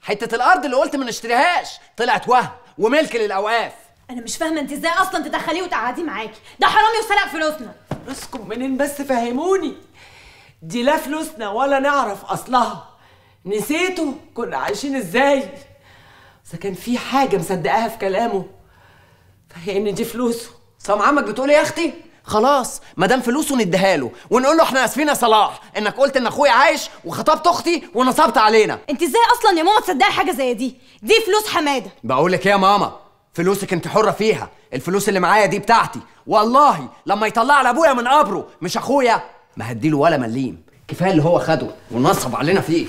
حته الارض اللي قلت ما نشتريهاش طلعت وهم وملك للاوقاف انا مش فاهمه انت ازاي اصلا تدخليه وتقعديه معاكي ده حرامي وسرق فلوسنا فلوسكم منين بس فهموني دي لا فلوسنا ولا نعرف اصلها نسيتوا كنا عايشين ازاي اذا كان في حاجه مصدقاها في كلامه فهي ان دي فلوسه سام عمك بتقول ايه يا اختي خلاص ما دام فلوسه نديها له ونقول له احنا اسفين يا صلاح انك قلت ان اخويا عايش وخطبت اختي ونصبت علينا انت ازاي اصلا يا ماما تصدقي حاجه زي دي دي فلوس حماده بقول لك ايه يا ماما فلوسك انت حره فيها الفلوس اللي معايا دي بتاعتي والله لما يطلع لابويا من قبره مش اخويا ما هديله ولا مليم كفايه اللي هو خده ونصب علينا فيه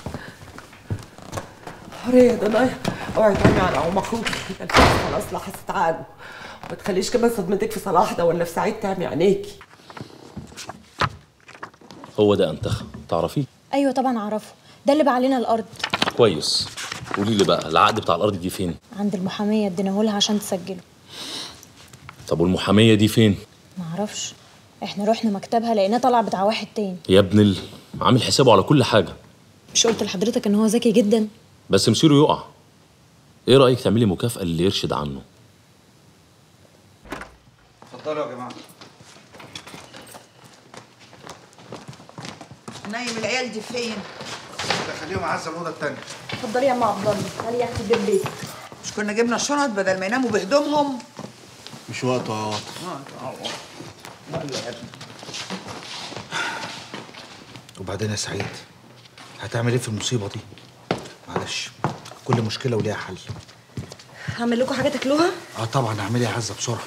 حريه ده ضايع اوعي تعمي على ام اخوك الفلوس خلاص لاحظت عنه وما تخليش كمان صدمتك في صلاح ده ولا في سعيد تعمي عينيكي هو ده انتخ تعرفيه ايوه طبعا اعرفه ده اللي باع علينا الارض كويس قولي لي بقى العقد بتاع الارض دي فين عند المحاميه اديناهولها عشان تسجله طب والمحاميه دي فين ما اعرفش احنا رحنا مكتبها لقيناه طلع بتاع واحد تاني يا ابن ال... عامل حسابه على كل حاجه مش قلت لحضرتك ان هو ذكي جدا بس مصيره يقع ايه رايك تعملي مكافاه اللي يرشد عنه اتفضلوا يا جماعه نايم العيال دي فين؟ خليهم عزة الاوضه الثانيه اتفضلي يا ام عبد الله تعالي يا اختي بالبيت مش كنا جبنا الشنط بدل ما يناموا بهدومهم؟ مش وقته يا عواطف وبعدين يا سعيد هتعمل ايه في المصيبه دي معلش كل مشكله وليها حل هعمل لكم حاجه تاكلوها اه طبعا اعملي يا عزه بسرعه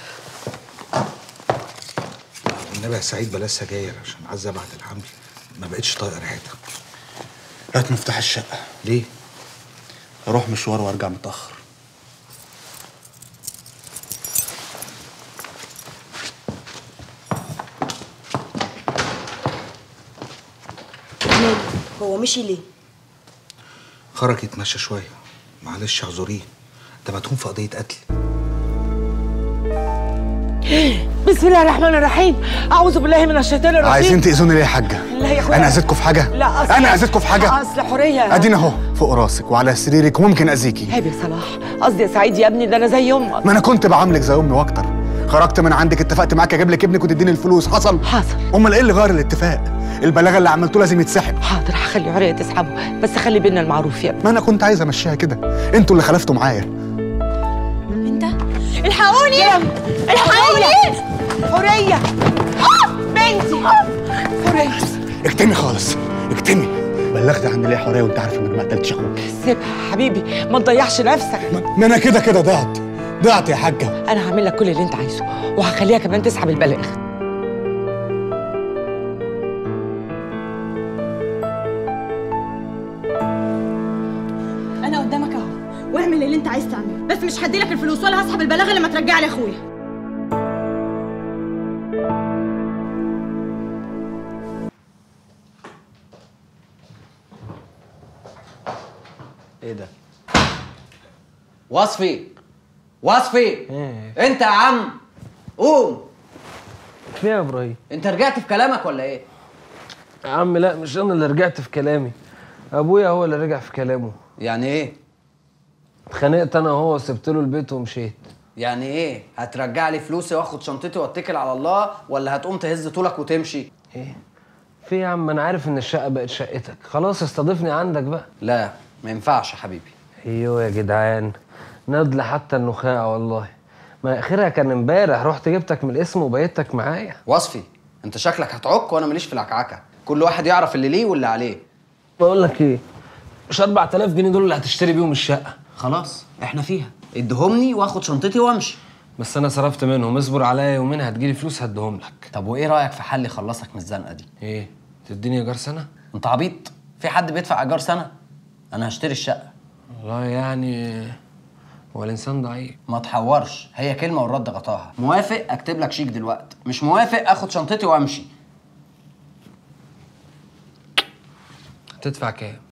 النبي يا سعيد بلاش سجاير عشان عزه بعد الحمل ما بقتش طايقه ريحتها هات مفتاح الشقه ليه اروح مشوار وارجع متاخر ماله هو مشي ليه خرج يتمشى شويه معلش اعذريه ده مدهون في قضيه قتل بسم الله الرحمن الرحيم اعوذ بالله من الشيطان الرجيم عايزين تاذوني ليه يا حاجه لا يا اخويا انا اذيتكم في حاجه لا أصل انا اذيتكم في حاجه اصل حوريه ادينا اهو فوق راسك وعلى سريرك وممكن اذيكي عيب يا صلاح قصدي يا سعيد يا ابني ده انا زي امك ما انا كنت بعاملك زي امي واكتر خرجت من عندك اتفقت معاك اجيب لك ابنك وتديني الفلوس حصل حصل امال ايه اللي غير الاتفاق البلاغه اللي عملته لازم يتسحب حاضر هخلي عريه تسحبه بس خلي بينا المعروف يا ابني ما انا كنت عايز امشيها كده انتوا اللي خلفتوا معايا انت الحقوني الحقوني حوريه آه، بنتي حوريه اكتمي خالص اكتمي بلغت عن ليه حوريه وانت عارف ان انا ما قتلتش اخوك سيبها حبيبي ما تضيعش نفسك ما انا كده كده ضعت ضعت يا حاجه انا هعمل لك كل اللي انت عايزه وهخليها كمان تسحب البلاغ انا قدامك اهو واعمل اللي انت عايز تعمله بس مش هديلك الفلوس ولا هسحب البلاغ اللي ما ترجع لي اخويا ايه ده وصفي وصفي انت يا عم قوم في إيه يا ابراهيم انت رجعت في كلامك ولا ايه يا عم لا مش انا اللي رجعت في كلامي ابويا هو اللي رجع في كلامه يعني ايه اتخانقت انا وهو سبت له البيت ومشيت يعني ايه هترجع لي فلوسي واخد شنطتي واتكل على الله ولا هتقوم تهز طولك وتمشي ايه في يا عم انا عارف ان الشقه بقت شقتك خلاص استضيفني عندك بقى لا ما ينفعش يا حبيبي ايوه يا جدعان ندل حتى النخاع والله ما اخرها كان امبارح رحت جبتك من الاسم وبيتك معايا وصفي انت شكلك هتعك وانا ماليش في العكعكه كل واحد يعرف اللي ليه واللي عليه بقول لك ايه مش 4000 جنيه دول اللي هتشتري بيهم الشقه خلاص احنا فيها اديهمني واخد شنطتي وامشي بس انا صرفت منهم اصبر عليا يومين هتجيلي فلوس هديهم لك طب وايه رايك في حل يخلصك من الزنقه دي ايه تديني ايجار سنه انت عبيط في حد بيدفع ايجار سنه انا هشتري الشقه والله يعني هو الانسان ضعيف ما تحورش هي كلمه والرد غطاها موافق اكتب لك شيك دلوقتي مش موافق اخد شنطتي وامشي هتدفع كام